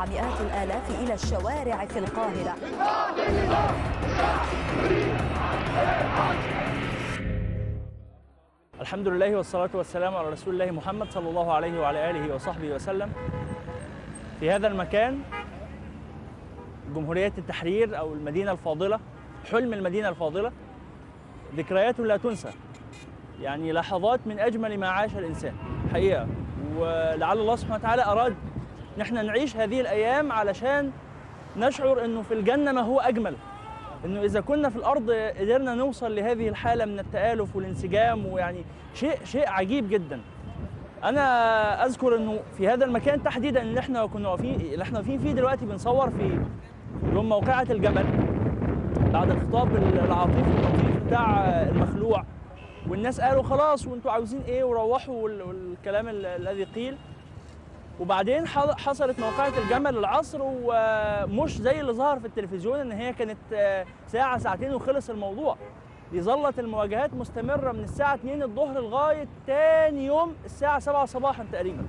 مئات الآلاف إلى الشوارع في القاهرة الحمد لله والصلاة والسلام على رسول الله محمد صلى الله عليه وعلى آله وصحبه وسلم في هذا المكان جمهورية التحرير أو المدينة الفاضلة حلم المدينة الفاضلة ذكريات لا تنسى يعني لحظات من أجمل ما عاش الإنسان حقيقة ولعل الله سبحانه وتعالى أراد نحن نعيش هذه الأيام علشان نشعر أنه في الجنة ما هو أجمل انه اذا كنا في الارض قدرنا نوصل لهذه الحاله من التالف والانسجام ويعني شيء شيء عجيب جدا انا اذكر انه في هذا المكان تحديدا اللي احنا كنا واقفين اللي احنا واقفين فيه دلوقتي بنصور في يوم موقعه الجمل بعد الخطاب العاطفي اللطيف بتاع المخلوع والناس قالوا خلاص وانتوا عاوزين ايه وروحوا وال- والكلام ال- الذي قيل وبعدين ح- حصلت موقعة الجمل العصر ومش زي اللي ظهر في التلفزيون ان هي كانت آه، ساعة ساعتين وخلص الموضوع دي ظلت المواجهات مستمرة من الساعة 2 الظهر لغاية تاني يوم الساعة 7 صباحا تقريبا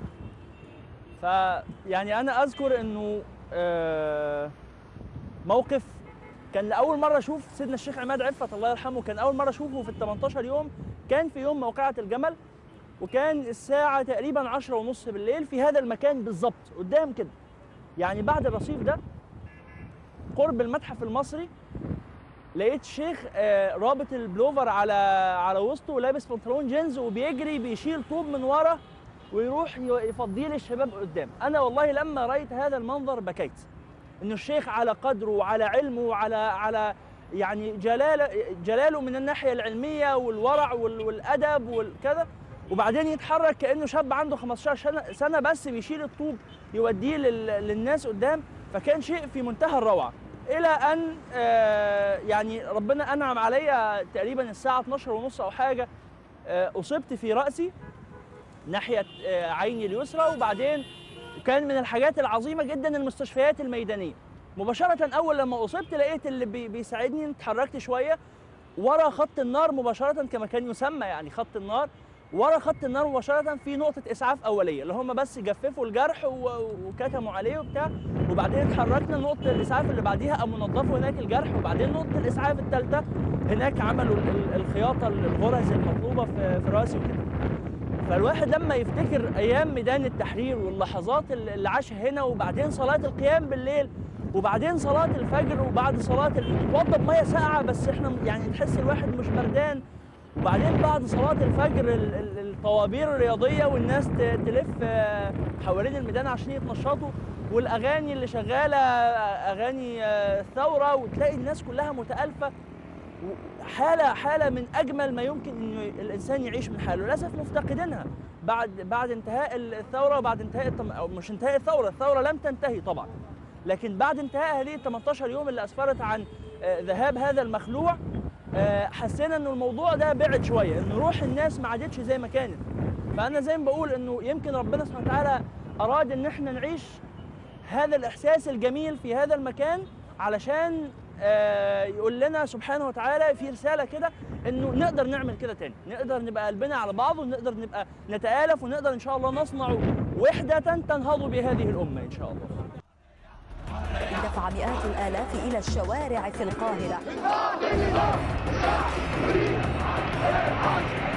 فيعني أنا أذكر إنه آه، موقف كان لأول مرة أشوف سيدنا الشيخ عماد عفت الله يرحمه كان أول مرة أشوفه في ال 18 يوم كان في يوم موقعة الجمل وكان الساعة تقريبا عشرة ونص بالليل في هذا المكان بالظبط قدام كده يعني بعد الرصيف ده قرب المتحف المصري لقيت شيخ آه، رابط البلوفر على على وسطه ولابس بنطلون جينز وبيجري بيشيل طوب من ورا ويروح ي- يفضيه للشباب قدام انا والله لما رايت هذا المنظر بكيت انه الشيخ على قدره وعلى علمه وعلى على يعني جلاله جلاله من الناحيه العلميه والورع وال- والادب والكذا وبعدين يتحرك كانه شاب عنده 15 سنه سنه بس بيشيل الطوب يوديه لل- للناس قدام فكان شيء في منتهى الروعه الى ان آه، يعني ربنا انعم عليا تقريبا الساعه 12 ونص او حاجه آه، اصبت في راسي ناحيه آه، عيني اليسرى وبعدين وكان من الحاجات العظيمه جدا المستشفيات الميدانيه مباشره اول لما اصبت لقيت اللي بي- بيساعدني اتحركت شويه ورا خط النار مباشره كما كان يسمى يعني خط النار ورا خط النار مباشره في نقطه اسعاف اوليه اللي هم بس جففوا الجرح و- وكتموا عليه وبتاع وبعدين اتحركنا نقطه الاسعاف اللي بعديها قاموا نظفوا هناك الجرح وبعدين نقطه الاسعاف الثالثه هناك عملوا ال- ال- الخياطه الغرز المطلوبه في في راسي وكده فالواحد لما يفتكر ايام ميدان التحرير واللحظات اللي اللي عاشها هنا وبعدين صلاه القيام بالليل وبعدين صلاه الفجر وبعد صلاه ال- نتوضى بميه ساقعه بس احنا يعني تحس الواحد مش بردان وبعدين بعد صلاه الفجر ال- ال- الطوابير الرياضيه والناس ت- تلف آه، حوالين الميدان عشان يتنشطوا والاغاني اللي شغاله آه، اغاني آه، الثوره وتلاقي الناس كلها متالفه حاله حاله من اجمل ما يمكن انه الانسان يعيش من حاله للاسف مفتقدينها بعد بعد انتهاء الثوره وبعد انتهاء التم... او مش انتهاء الثوره الثوره لم تنتهي طبعا لكن بعد انتهاء هذه ال 18 يوم اللي اسفرت عن آه، ذهاب هذا المخلوع آه، حسينا انه الموضوع ده بعد شويه ان روح الناس ما عادتش زي ما كانت فانا زي ما بقول انه يمكن ربنا سبحانه وتعالى اراد ان احنا نعيش هذا الاحساس الجميل في هذا المكان علشان آه، يقول لنا سبحانه وتعالى في رساله كده انه نقدر نعمل كده تاني نقدر نبقى قلبنا على بعض ونقدر نبقى نتآلف ونقدر ان شاء الله نصنع وحده تنهض بهذه الامه ان شاء الله اندفع مئات الآلاف إلى الشوارع في القاهرة